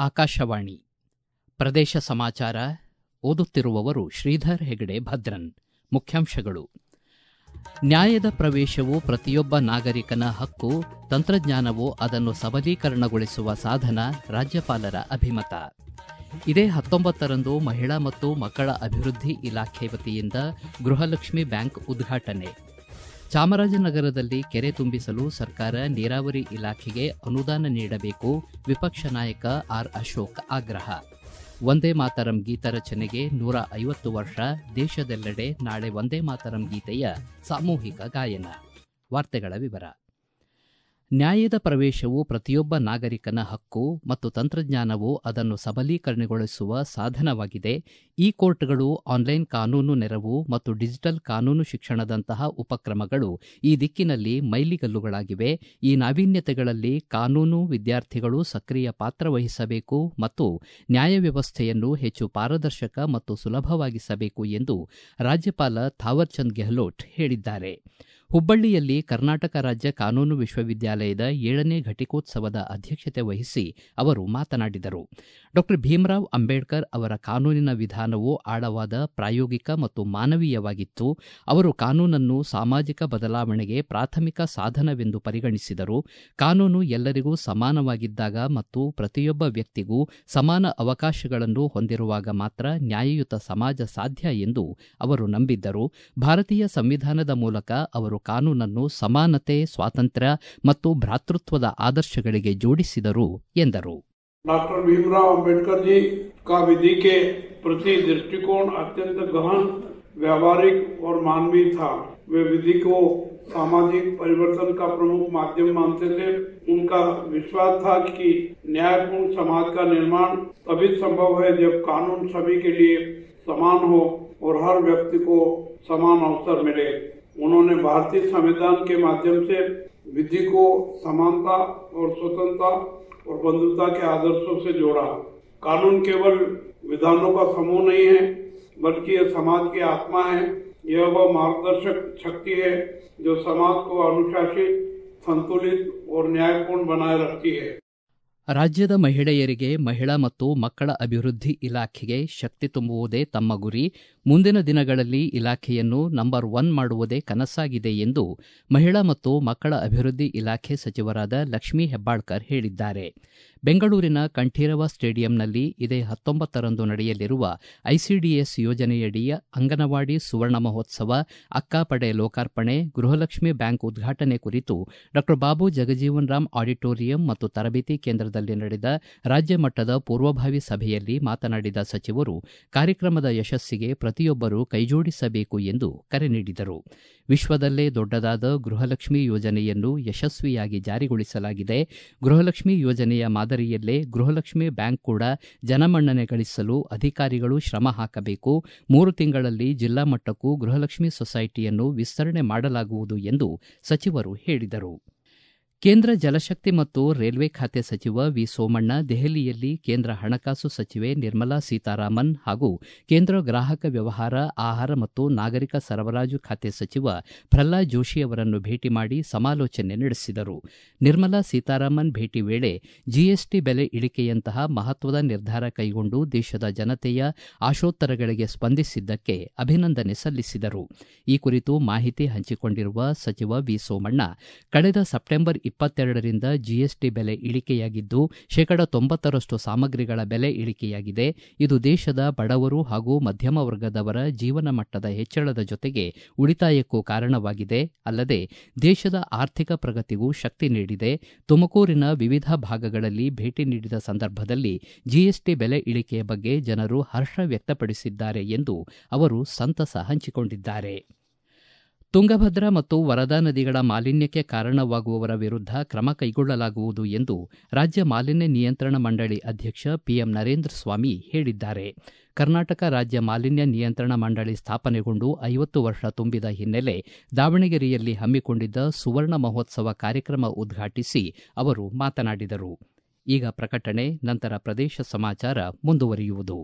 ಆಕಾಶವಾಣಿ ಪ್ರದೇಶ ಸಮಾಚಾರ ಓದುತ್ತಿರುವವರು ಶ್ರೀಧರ್ ಹೆಗಡೆ ಭದ್ರನ್ ಮುಖ್ಯಾಂಶಗಳು ನ್ಯಾಯದ ಪ್ರವೇಶವು ಪ್ರತಿಯೊಬ್ಬ ನಾಗರಿಕನ ಹಕ್ಕು ತಂತ್ರಜ್ಞಾನವು ಅದನ್ನು ಸಬಲೀಕರಣಗೊಳಿಸುವ ಸಾಧನ ರಾಜ್ಯಪಾಲರ ಅಭಿಮತ ಇದೇ ಹತ್ತೊಂಬತ್ತರಂದು ಮಹಿಳಾ ಮತ್ತು ಮಕ್ಕಳ ಅಭಿವೃದ್ಧಿ ಇಲಾಖೆ ವತಿಯಿಂದ ಗೃಹಲಕ್ಷ್ಮಿ ಬ್ಯಾಂಕ್ ಉದ್ಘಾಟನೆ ಚಾಮರಾಜನಗರದಲ್ಲಿ ಕೆರೆ ತುಂಬಿಸಲು ಸರ್ಕಾರ ನೀರಾವರಿ ಇಲಾಖೆಗೆ ಅನುದಾನ ನೀಡಬೇಕು ವಿಪಕ್ಷ ನಾಯಕ ಆರ್ ಅಶೋಕ್ ಆಗ್ರಹ ವಂದೇ ಮಾತರಂ ಗೀತರಚನೆಗೆ ನೂರ ಐವತ್ತು ವರ್ಷ ದೇಶದೆಲ್ಲೆಡೆ ನಾಳೆ ವಂದೇ ಮಾತರಂ ಗೀತೆಯ ಸಾಮೂಹಿಕ ಗಾಯನ ವಾರ್ತೆಗಳ ವಿವರ ನ್ಯಾಯದ ಪ್ರವೇಶವು ಪ್ರತಿಯೊಬ್ಬ ನಾಗರಿಕನ ಹಕ್ಕು ಮತ್ತು ತಂತ್ರಜ್ಞಾನವು ಅದನ್ನು ಸಬಲೀಕರಣಗೊಳಿಸುವ ಸಾಧನವಾಗಿದೆ ಈ ಕೋರ್ಟ್ಗಳು ಆನ್ಲೈನ್ ಕಾನೂನು ನೆರವು ಮತ್ತು ಡಿಜಿಟಲ್ ಕಾನೂನು ಶಿಕ್ಷಣದಂತಹ ಉಪಕ್ರಮಗಳು ಈ ದಿಕ್ಕಿನಲ್ಲಿ ಮೈಲಿಗಲ್ಲುಗಳಾಗಿವೆ ಈ ನಾವೀನ್ಯತೆಗಳಲ್ಲಿ ಕಾನೂನು ವಿದ್ಯಾರ್ಥಿಗಳು ಸಕ್ರಿಯ ಪಾತ್ರ ವಹಿಸಬೇಕು ಮತ್ತು ನ್ಯಾಯ ವ್ಯವಸ್ಥೆಯನ್ನು ಹೆಚ್ಚು ಪಾರದರ್ಶಕ ಮತ್ತು ಸುಲಭವಾಗಿಸಬೇಕು ಎಂದು ರಾಜ್ಯಪಾಲ ಥಾವರ್ಚಂದ್ ಗೆಹ್ಲೋಟ್ ಹೇಳಿದ್ದಾರೆ ಹುಬ್ಬಳ್ಳಿಯಲ್ಲಿ ಕರ್ನಾಟಕ ರಾಜ್ಯ ಕಾನೂನು ವಿಶ್ವವಿದ್ಯಾಲಯದ ಏಳನೇ ಘಟಿಕೋತ್ಸವದ ಅಧ್ಯಕ್ಷತೆ ವಹಿಸಿ ಅವರು ಮಾತನಾಡಿದರು ಡಾಕ್ಟರ್ ಭೀಮರಾವ್ ಅಂಬೇಡ್ಕರ್ ಅವರ ಕಾನೂನಿನ ವಿಧಾನವು ಆಳವಾದ ಪ್ರಾಯೋಗಿಕ ಮತ್ತು ಮಾನವೀಯವಾಗಿತ್ತು ಅವರು ಕಾನೂನನ್ನು ಸಾಮಾಜಿಕ ಬದಲಾವಣೆಗೆ ಪ್ರಾಥಮಿಕ ಸಾಧನವೆಂದು ಪರಿಗಣಿಸಿದರು ಕಾನೂನು ಎಲ್ಲರಿಗೂ ಸಮಾನವಾಗಿದ್ದಾಗ ಮತ್ತು ಪ್ರತಿಯೊಬ್ಬ ವ್ಯಕ್ತಿಗೂ ಸಮಾನ ಅವಕಾಶಗಳನ್ನು ಹೊಂದಿರುವಾಗ ಮಾತ್ರ ನ್ಯಾಯಯುತ ಸಮಾಜ ಸಾಧ್ಯ ಎಂದು ಅವರು ನಂಬಿದ್ದರು ಭಾರತೀಯ ಸಂವಿಧಾನದ ಮೂಲಕ ಅವರು ಕಾನೂನನ್ನು ಸಮಾನತೆ ಸ್ವಾತಂತ್ರ್ಯ ಮತ್ತು ಭ್ರಾತೃತ್ವದ ಆದರ್ಶಗಳಿಗೆ ಜೋಡಿಸಿದರು ಎಂದರು डॉक्टर भीमराव अंबेडकर जी का विधि के प्रति दृष्टिकोण अत्यंत गहन व्यावहारिक और मानवीय था वे विधि को सामाजिक परिवर्तन का प्रमुख माध्यम मानते थे उनका विश्वास था कि न्यायपूर्ण समाज का निर्माण तभी संभव है जब कानून सभी के लिए समान हो और हर व्यक्ति को समान अवसर मिले उन्होंने भारतीय संविधान के माध्यम से विधि को समानता और स्वतंत्रता और बंधुता के आदर्शों से जोड़ा कानून केवल विधानों का समूह नहीं है बल्कि यह समाज की आत्मा है यह वह मार्गदर्शक शक्ति है जो समाज को अनुशासित संतुलित और न्यायपूर्ण बनाए रखती है ರಾಜ್ಯದ ಮಹಿಳೆಯರಿಗೆ ಮಹಿಳಾ ಮತ್ತು ಮಕ್ಕಳ ಅಭಿವೃದ್ಧಿ ಇಲಾಖೆಗೆ ಶಕ್ತಿ ತುಂಬುವುದೇ ತಮ್ಮ ಗುರಿ ಮುಂದಿನ ದಿನಗಳಲ್ಲಿ ಇಲಾಖೆಯನ್ನು ನಂಬರ್ ಒನ್ ಮಾಡುವುದೇ ಕನಸಾಗಿದೆ ಎಂದು ಮಹಿಳಾ ಮತ್ತು ಮಕ್ಕಳ ಅಭಿವೃದ್ಧಿ ಇಲಾಖೆ ಸಚಿವರಾದ ಲಕ್ಷ್ಮೀ ಹೆಬ್ಬಾಳ್ಕರ್ ಹೇಳಿದ್ದಾರೆ ಬೆಂಗಳೂರಿನ ಕಂಠೀರವ ಸ್ಟೇಡಿಯಂನಲ್ಲಿ ಇದೇ ಹತ್ತೊಂಬತ್ತರಂದು ನಡೆಯಲಿರುವ ಐಸಿಡಿಎಸ್ ಯೋಜನೆಯಡಿ ಅಂಗನವಾಡಿ ಸುವರ್ಣ ಮಹೋತ್ಸವ ಅಕ್ಕಾಪಡೆ ಲೋಕಾರ್ಪಣೆ ಗೃಹಲಕ್ಷ್ಮಿ ಬ್ಯಾಂಕ್ ಉದ್ಘಾಟನೆ ಕುರಿತು ಡಾ ಬಾಬು ಜಗಜೀವನ್ ರಾಮ್ ಆಡಿಟೋರಿಯಂ ಮತ್ತು ತರಬೇತಿ ಕೇಂದ್ರದಲ್ಲಿ ನಡೆದ ರಾಜ್ಯ ಮಟ್ಟದ ಪೂರ್ವಭಾವಿ ಸಭೆಯಲ್ಲಿ ಮಾತನಾಡಿದ ಸಚಿವರು ಕಾರ್ಯಕ್ರಮದ ಯಶಸ್ಸಿಗೆ ಪ್ರತಿಯೊಬ್ಬರು ಕೈಜೋಡಿಸಬೇಕು ಎಂದು ಕರೆ ನೀಡಿದರು ವಿಶ್ವದಲ್ಲೇ ದೊಡ್ಡದಾದ ಗೃಹಲಕ್ಷ್ಮಿ ಯೋಜನೆಯನ್ನು ಯಶಸ್ವಿಯಾಗಿ ಜಾರಿಗೊಳಿಸಲಾಗಿದೆ ಗೃಹಲಕ್ಷ್ಮಿ ಯೋಜನೆಯ ಮಾದರಿಯಲ್ಲೇ ಗೃಹಲಕ್ಷ್ಮಿ ಬ್ಯಾಂಕ್ ಕೂಡ ಜನಮನ್ನಣೆ ಗಳಿಸಲು ಅಧಿಕಾರಿಗಳು ಶ್ರಮ ಹಾಕಬೇಕು ಮೂರು ತಿಂಗಳಲ್ಲಿ ಜಿಲ್ಲಾ ಮಟ್ಟಕ್ಕೂ ಗೃಹಲಕ್ಷ್ಮಿ ಸೊಸೈಟಿಯನ್ನು ವಿಸ್ತರಣೆ ಮಾಡಲಾಗುವುದು ಎಂದು ಸಚಿವರು ಹೇಳಿದರು ಕೇಂದ್ರ ಜಲಶಕ್ತಿ ಮತ್ತು ರೈಲ್ವೆ ಖಾತೆ ಸಚಿವ ವಿ ಸೋಮಣ್ಣ ದೆಹಲಿಯಲ್ಲಿ ಕೇಂದ್ರ ಹಣಕಾಸು ಸಚಿವೆ ನಿರ್ಮಲಾ ಸೀತಾರಾಮನ್ ಹಾಗೂ ಕೇಂದ್ರ ಗ್ರಾಹಕ ವ್ಯವಹಾರ ಆಹಾರ ಮತ್ತು ನಾಗರಿಕ ಸರಬರಾಜು ಖಾತೆ ಸಚಿವ ಪ್ರಹ್ಲಾದ್ ಜೋಶಿ ಅವರನ್ನು ಭೇಟಿ ಮಾಡಿ ಸಮಾಲೋಚನೆ ನಡೆಸಿದರು ನಿರ್ಮಲಾ ಸೀತಾರಾಮನ್ ಭೇಟಿ ವೇಳೆ ಜಿಎಸ್ಟಿ ಬೆಲೆ ಇಳಿಕೆಯಂತಹ ಮಹತ್ವದ ನಿರ್ಧಾರ ಕೈಗೊಂಡು ದೇಶದ ಜನತೆಯ ಆಶೋತ್ತರಗಳಿಗೆ ಸ್ಪಂದಿಸಿದ್ದಕ್ಕೆ ಅಭಿನಂದನೆ ಸಲ್ಲಿಸಿದರು ಈ ಕುರಿತು ಮಾಹಿತಿ ಹಂಚಿಕೊಂಡಿರುವ ಸಚಿವ ವಿ ಸೋಮಣ್ಣ ಕಳೆದ ಸೆಪ್ಟೆಂಬರ್ ಇಪ್ಪತ್ತೆರಡರಿಂದ ಜಿಎಸ್ಟಿ ಬೆಲೆ ಇಳಿಕೆಯಾಗಿದ್ದು ಶೇಕಡ ತೊಂಬತ್ತರಷ್ಟು ಸಾಮಗ್ರಿಗಳ ಬೆಲೆ ಇಳಿಕೆಯಾಗಿದೆ ಇದು ದೇಶದ ಬಡವರು ಹಾಗೂ ಮಧ್ಯಮ ವರ್ಗದವರ ಜೀವನ ಮಟ್ಟದ ಹೆಚ್ಚಳದ ಜೊತೆಗೆ ಉಳಿತಾಯಕ್ಕೂ ಕಾರಣವಾಗಿದೆ ಅಲ್ಲದೆ ದೇಶದ ಆರ್ಥಿಕ ಪ್ರಗತಿಗೂ ಶಕ್ತಿ ನೀಡಿದೆ ತುಮಕೂರಿನ ವಿವಿಧ ಭಾಗಗಳಲ್ಲಿ ಭೇಟಿ ನೀಡಿದ ಸಂದರ್ಭದಲ್ಲಿ ಜಿಎಸ್ಟಿ ಬೆಲೆ ಇಳಿಕೆಯ ಬಗ್ಗೆ ಜನರು ಹರ್ಷ ವ್ಯಕ್ತಪಡಿಸಿದ್ದಾರೆ ಎಂದು ಅವರು ಸಂತಸ ಹಂಚಿಕೊಂಡಿದ್ದಾರೆ ತುಂಗಭದ್ರಾ ಮತ್ತು ವರದಾ ನದಿಗಳ ಮಾಲಿನ್ಯಕ್ಕೆ ಕಾರಣವಾಗುವವರ ವಿರುದ್ಧ ಕ್ರಮ ಕೈಗೊಳ್ಳಲಾಗುವುದು ಎಂದು ರಾಜ್ಯ ಮಾಲಿನ್ಯ ನಿಯಂತ್ರಣ ಮಂಡಳಿ ಅಧ್ಯಕ್ಷ ಪಿಎಂ ನರೇಂದ್ರ ಸ್ವಾಮಿ ಹೇಳಿದ್ದಾರೆ ಕರ್ನಾಟಕ ರಾಜ್ಯ ಮಾಲಿನ್ಯ ನಿಯಂತ್ರಣ ಮಂಡಳಿ ಸ್ಥಾಪನೆಗೊಂಡು ಐವತ್ತು ವರ್ಷ ತುಂಬಿದ ಹಿನ್ನೆಲೆ ದಾವಣಗೆರೆಯಲ್ಲಿ ಹಮ್ಮಿಕೊಂಡಿದ್ದ ಸುವರ್ಣ ಮಹೋತ್ಸವ ಕಾರ್ಯಕ್ರಮ ಉದ್ಘಾಟಿಸಿ ಅವರು ಮಾತನಾಡಿದರು ಈಗ ಪ್ರಕಟಣೆ ನಂತರ ಪ್ರದೇಶ ಸಮಾಚಾರ ಮುಂದುವರಿಯುವುದು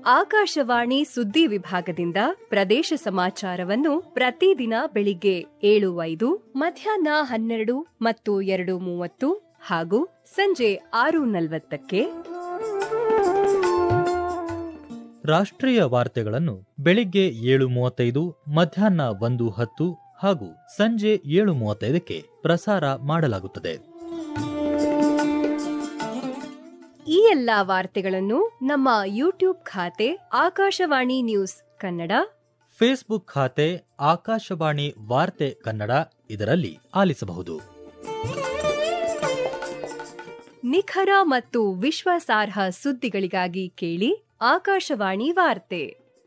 ಆಕಾಶವಾಣಿ ಸುದ್ದಿ ವಿಭಾಗದಿಂದ ಪ್ರದೇಶ ಸಮಾಚಾರವನ್ನು ಪ್ರತಿದಿನ ಬೆಳಿಗ್ಗೆ ಏಳು ಐದು ಮಧ್ಯಾಹ್ನ ಹನ್ನೆರಡು ಮತ್ತು ಎರಡು ಮೂವತ್ತು ಹಾಗೂ ಸಂಜೆ ಆರು ನಲವತ್ತಕ್ಕೆ ರಾಷ್ಟ್ರೀಯ ವಾರ್ತೆಗಳನ್ನು ಬೆಳಿಗ್ಗೆ ಏಳು ಮೂವತ್ತೈದು ಮಧ್ಯಾಹ್ನ ಒಂದು ಹತ್ತು ಹಾಗೂ ಸಂಜೆ ಏಳು ಮೂವತ್ತೈದಕ್ಕೆ ಪ್ರಸಾರ ಮಾಡಲಾಗುತ್ತದೆ ಈ ಎಲ್ಲಾ ವಾರ್ತೆಗಳನ್ನು ನಮ್ಮ ಯೂಟ್ಯೂಬ್ ಖಾತೆ ಆಕಾಶವಾಣಿ ನ್ಯೂಸ್ ಕನ್ನಡ ಫೇಸ್ಬುಕ್ ಖಾತೆ ಆಕಾಶವಾಣಿ ವಾರ್ತೆ ಕನ್ನಡ ಇದರಲ್ಲಿ ಆಲಿಸಬಹುದು ನಿಖರ ಮತ್ತು ವಿಶ್ವಾಸಾರ್ಹ ಸುದ್ದಿಗಳಿಗಾಗಿ ಕೇಳಿ ಆಕಾಶವಾಣಿ ವಾರ್ತೆ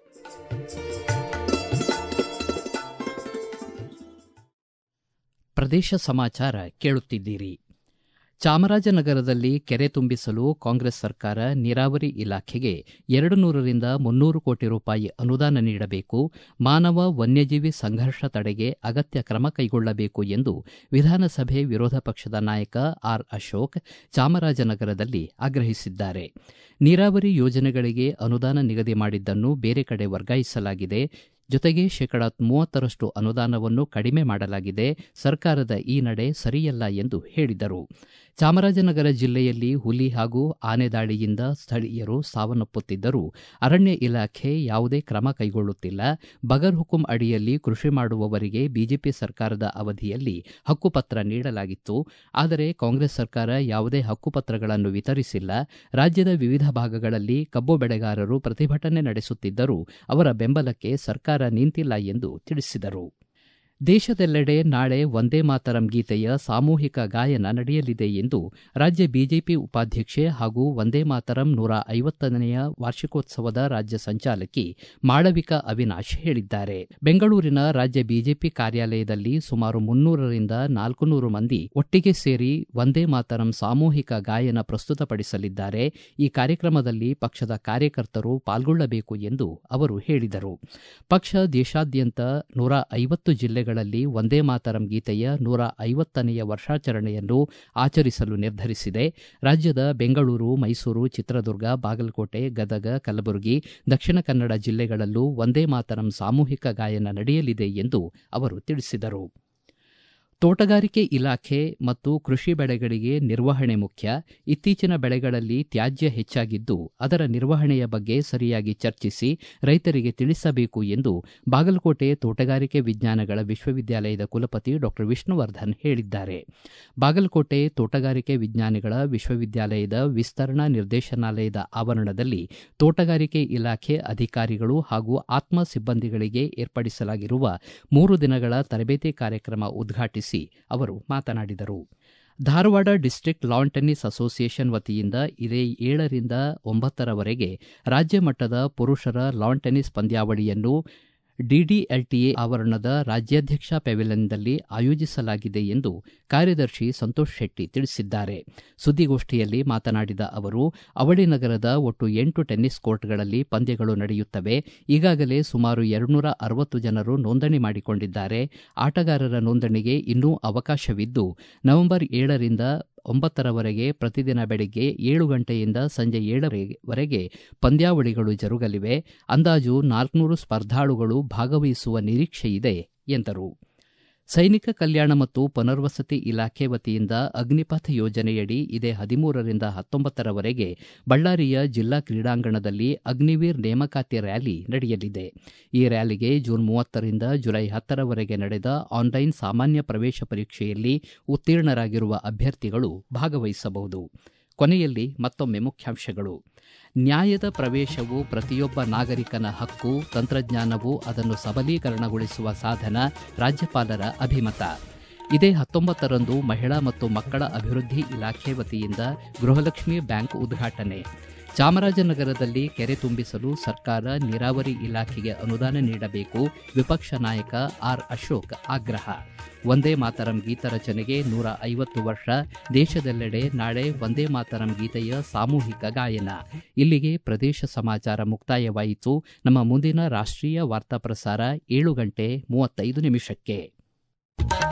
ಪ್ರದೇಶ ಸಮಾಚಾರ ಕೇಳುತ್ತಿದ್ದೀರಿ ಚಾಮರಾಜನಗರದಲ್ಲಿ ಕೆರೆ ತುಂಬಿಸಲು ಕಾಂಗ್ರೆಸ್ ಸರ್ಕಾರ ನೀರಾವರಿ ಇಲಾಖೆಗೆ ಎರಡು ನೂರರಿಂದ ಮುನ್ನೂರು ಕೋಟಿ ರೂಪಾಯಿ ಅನುದಾನ ನೀಡಬೇಕು ಮಾನವ ವನ್ಯಜೀವಿ ಸಂಘರ್ಷ ತಡೆಗೆ ಅಗತ್ಯ ಕ್ರಮ ಕೈಗೊಳ್ಳಬೇಕು ಎಂದು ವಿಧಾನಸಭೆ ವಿರೋಧ ಪಕ್ಷದ ನಾಯಕ ಆರ್ ಅಶೋಕ್ ಚಾಮರಾಜನಗರದಲ್ಲಿ ಆಗ್ರಹಿಸಿದ್ದಾರೆ ನೀರಾವರಿ ಯೋಜನೆಗಳಿಗೆ ಅನುದಾನ ನಿಗದಿ ಮಾಡಿದ್ದನ್ನು ಬೇರೆ ಕಡೆ ವರ್ಗಾಯಿಸಲಾಗಿದೆ ಜೊತೆಗೆ ಶೇಕಡಾ ಮೂವತ್ತರಷ್ಟು ಅನುದಾನವನ್ನು ಕಡಿಮೆ ಮಾಡಲಾಗಿದೆ ಸರ್ಕಾರದ ಈ ನಡೆ ಸರಿಯಲ್ಲ ಎಂದು ಹೇಳಿದರು ಚಾಮರಾಜನಗರ ಜಿಲ್ಲೆಯಲ್ಲಿ ಹುಲಿ ಹಾಗೂ ಆನೆ ದಾಳಿಯಿಂದ ಸ್ಥಳೀಯರು ಸಾವನ್ನಪ್ಪುತ್ತಿದ್ದರೂ ಅರಣ್ಯ ಇಲಾಖೆ ಯಾವುದೇ ಕ್ರಮ ಕೈಗೊಳ್ಳುತ್ತಿಲ್ಲ ಬಗರ್ ಹುಕುಂ ಅಡಿಯಲ್ಲಿ ಕೃಷಿ ಮಾಡುವವರಿಗೆ ಬಿಜೆಪಿ ಸರ್ಕಾರದ ಅವಧಿಯಲ್ಲಿ ಹಕ್ಕುಪತ್ರ ನೀಡಲಾಗಿತ್ತು ಆದರೆ ಕಾಂಗ್ರೆಸ್ ಸರ್ಕಾರ ಯಾವುದೇ ಹಕ್ಕುಪತ್ರಗಳನ್ನು ವಿತರಿಸಿಲ್ಲ ರಾಜ್ಯದ ವಿವಿಧ ಭಾಗಗಳಲ್ಲಿ ಕಬ್ಬು ಬೆಳೆಗಾರರು ಪ್ರತಿಭಟನೆ ನಡೆಸುತ್ತಿದ್ದರೂ ಅವರ ಬೆಂಬಲಕ್ಕೆ ಸರ್ಕಾರ ನಿಂತಿಲ್ಲ ಎಂದು ತಿಳಿಸಿದರು ದೇಶದೆಲ್ಲೆಡೆ ನಾಳೆ ವಂದೇ ಮಾತರಂ ಗೀತೆಯ ಸಾಮೂಹಿಕ ಗಾಯನ ನಡೆಯಲಿದೆ ಎಂದು ರಾಜ್ಯ ಬಿಜೆಪಿ ಉಪಾಧ್ಯಕ್ಷೆ ಹಾಗೂ ವಂದೇ ಮಾತರಂ ನೂರ ಐವತ್ತನೆಯ ವಾರ್ಷಿಕೋತ್ಸವದ ರಾಜ್ಯ ಸಂಚಾಲಕಿ ಮಾಳವಿಕಾ ಅವಿನಾಶ್ ಹೇಳಿದ್ದಾರೆ ಬೆಂಗಳೂರಿನ ರಾಜ್ಯ ಬಿಜೆಪಿ ಕಾರ್ಯಾಲಯದಲ್ಲಿ ಸುಮಾರು ಮುನ್ನೂರರಿಂದ ನಾಲ್ಕುನೂರು ಮಂದಿ ಒಟ್ಟಿಗೆ ಸೇರಿ ವಂದೇ ಮಾತರಂ ಸಾಮೂಹಿಕ ಗಾಯನ ಪ್ರಸ್ತುತಪಡಿಸಲಿದ್ದಾರೆ ಈ ಕಾರ್ಯಕ್ರಮದಲ್ಲಿ ಪಕ್ಷದ ಕಾರ್ಯಕರ್ತರು ಪಾಲ್ಗೊಳ್ಳಬೇಕು ಎಂದು ಅವರು ಹೇಳಿದರು ಪಕ್ಷ ದೇಶಾದ್ಯಂತ ನೂರ ಐವತ್ತು ಜಿಲ್ಲೆಗಳಲ್ಲಿ ವಂದೇ ಮಾತರಂ ಗೀತೆಯ ನೂರ ಐವತ್ತನೆಯ ವರ್ಷಾಚರಣೆಯನ್ನು ಆಚರಿಸಲು ನಿರ್ಧರಿಸಿದೆ ರಾಜ್ಯದ ಬೆಂಗಳೂರು ಮೈಸೂರು ಚಿತ್ರದುರ್ಗ ಬಾಗಲಕೋಟೆ ಗದಗ ಕಲಬುರಗಿ ದಕ್ಷಿಣ ಕನ್ನಡ ಜಿಲ್ಲೆಗಳಲ್ಲೂ ವಂದೇ ಮಾತರಂ ಸಾಮೂಹಿಕ ಗಾಯನ ನಡೆಯಲಿದೆ ಎಂದು ಅವರು ತಿಳಿಸಿದರು ತೋಟಗಾರಿಕೆ ಇಲಾಖೆ ಮತ್ತು ಕೃಷಿ ಬೆಳೆಗಳಿಗೆ ನಿರ್ವಹಣೆ ಮುಖ್ಯ ಇತ್ತೀಚಿನ ಬೆಳೆಗಳಲ್ಲಿ ತ್ಯಾಜ್ಯ ಹೆಚ್ಚಾಗಿದ್ದು ಅದರ ನಿರ್ವಹಣೆಯ ಬಗ್ಗೆ ಸರಿಯಾಗಿ ಚರ್ಚಿಸಿ ರೈತರಿಗೆ ತಿಳಿಸಬೇಕು ಎಂದು ಬಾಗಲಕೋಟೆ ತೋಟಗಾರಿಕೆ ವಿಜ್ಞಾನಗಳ ವಿಶ್ವವಿದ್ಯಾಲಯದ ಕುಲಪತಿ ಡಾಕ್ಟರ್ ವಿಷ್ಣುವರ್ಧನ್ ಹೇಳಿದ್ದಾರೆ ಬಾಗಲಕೋಟೆ ತೋಟಗಾರಿಕೆ ವಿಜ್ಞಾನಿಗಳ ವಿಶ್ವವಿದ್ಯಾಲಯದ ವಿಸ್ತರಣಾ ನಿರ್ದೇಶನಾಲಯದ ಆವರಣದಲ್ಲಿ ತೋಟಗಾರಿಕೆ ಇಲಾಖೆ ಅಧಿಕಾರಿಗಳು ಹಾಗೂ ಆತ್ಮ ಸಿಬ್ಬಂದಿಗಳಿಗೆ ಏರ್ಪಡಿಸಲಾಗಿರುವ ಮೂರು ದಿನಗಳ ತರಬೇತಿ ಕಾರ್ಯಕ್ರಮ ಉದ್ಘಾಟಿಸಿ ಅವರು ಮಾತನಾಡಿದರು Dharwad district lawn tennis association ವತಿಯಿಂದ ಇದೇ ಏಳರಿಂದ ಒಂಬತ್ತರವರೆಗೆ ರಾಜ್ಯ ಮಟ್ಟದ ಪುರುಷರ ಲಾನ್ ಟೆನ್ನಿಸ್ ಪಂದ್ಯಾವಳಿಯನ್ನು ಡಿಡಿಎಲ್ಟಿಎ ಆವರಣದ ರಾಜ್ಯಾಧ್ಯಕ್ಷ ಪೆವಿಲಿಯನ್ನಲ್ಲಿ ಆಯೋಜಿಸಲಾಗಿದೆ ಎಂದು ಕಾರ್ಯದರ್ಶಿ ಸಂತೋಷ್ ಶೆಟ್ಟಿ ತಿಳಿಸಿದ್ದಾರೆ ಸುದ್ದಿಗೋಷ್ಠಿಯಲ್ಲಿ ಮಾತನಾಡಿದ ಅವರು ಅವಳಿ ನಗರದ ಒಟ್ಟು ಎಂಟು ಟೆನ್ನಿಸ್ ಕೋರ್ಟ್ಗಳಲ್ಲಿ ಪಂದ್ಯಗಳು ನಡೆಯುತ್ತವೆ ಈಗಾಗಲೇ ಸುಮಾರು ಎರಡುನೂರ ಅರವತ್ತು ಜನರು ನೋಂದಣಿ ಮಾಡಿಕೊಂಡಿದ್ದಾರೆ ಆಟಗಾರರ ನೋಂದಣಿಗೆ ಇನ್ನೂ ಅವಕಾಶವಿದ್ದು ನವೆಂಬರ್ ಏಳರಿಂದ ಒಂಬತ್ತರವರೆಗೆ ಪ್ರತಿದಿನ ಬೆಳಗ್ಗೆ ಏಳು ಗಂಟೆಯಿಂದ ಸಂಜೆ ಏಳರವರೆಗೆ ಪಂದ್ಯಾವಳಿಗಳು ಜರುಗಲಿವೆ ಅಂದಾಜು ನಾಲ್ಕುನೂರು ಸ್ಪರ್ಧಾಳುಗಳು ಭಾಗವಹಿಸುವ ನಿರೀಕ್ಷೆಯಿದೆ ಎಂದರು ಸೈನಿಕ ಕಲ್ಯಾಣ ಮತ್ತು ಪುನರ್ವಸತಿ ಇಲಾಖೆ ವತಿಯಿಂದ ಅಗ್ನಿಪಥ ಯೋಜನೆಯಡಿ ಇದೇ ಹದಿಮೂರರಿಂದ ಹತ್ತೊಂಬತ್ತರವರೆಗೆ ಬಳ್ಳಾರಿಯ ಜಿಲ್ಲಾ ಕ್ರೀಡಾಂಗಣದಲ್ಲಿ ಅಗ್ನಿವೀರ್ ನೇಮಕಾತಿ ರ್ಯಾಲಿ ನಡೆಯಲಿದೆ ಈ ರ್ಯಾಲಿಗೆ ಜೂನ್ ಮೂವತ್ತರಿಂದ ಜುಲೈ ಹತ್ತರವರೆಗೆ ನಡೆದ ಆನ್ಲೈನ್ ಸಾಮಾನ್ಯ ಪ್ರವೇಶ ಪರೀಕ್ಷೆಯಲ್ಲಿ ಉತ್ತೀರ್ಣರಾಗಿರುವ ಅಭ್ಯರ್ಥಿಗಳು ಭಾಗವಹಿಸಬಹುದು ಕೊನೆಯಲ್ಲಿ ಮತ್ತೊಮ್ಮೆ ಮುಖ್ಯಾಂಶಗಳು ನ್ಯಾಯದ ಪ್ರವೇಶವು ಪ್ರತಿಯೊಬ್ಬ ನಾಗರಿಕನ ಹಕ್ಕು ತಂತ್ರಜ್ಞಾನವು ಅದನ್ನು ಸಬಲೀಕರಣಗೊಳಿಸುವ ಸಾಧನ ರಾಜ್ಯಪಾಲರ ಅಭಿಮತ ಇದೇ ಹತ್ತೊಂಬತ್ತರಂದು ಮಹಿಳಾ ಮತ್ತು ಮಕ್ಕಳ ಅಭಿವೃದ್ಧಿ ಇಲಾಖೆ ವತಿಯಿಂದ ಗೃಹಲಕ್ಷ್ಮಿ ಬ್ಯಾಂಕ್ ಉದ್ಘಾಟನೆ ಚಾಮರಾಜನಗರದಲ್ಲಿ ಕೆರೆ ತುಂಬಿಸಲು ಸರ್ಕಾರ ನೀರಾವರಿ ಇಲಾಖೆಗೆ ಅನುದಾನ ನೀಡಬೇಕು ವಿಪಕ್ಷ ನಾಯಕ ಆರ್ ಅಶೋಕ್ ಆಗ್ರಹ ವಂದೇ ಮಾತರಂ ಗೀತ ರಚನೆಗೆ ನೂರ ಐವತ್ತು ವರ್ಷ ದೇಶದೆಲ್ಲೆಡೆ ನಾಳೆ ವಂದೇ ಮಾತರಂ ಗೀತೆಯ ಸಾಮೂಹಿಕ ಗಾಯನ ಇಲ್ಲಿಗೆ ಪ್ರದೇಶ ಸಮಾಚಾರ ಮುಕ್ತಾಯವಾಯಿತು ನಮ್ಮ ಮುಂದಿನ ರಾಷ್ಟ್ರೀಯ ವಾರ್ತಾ ಪ್ರಸಾರ ಏಳು ಗಂಟೆ ಮೂವತ್ತೈದು ನಿಮಿಷಕ್ಕೆ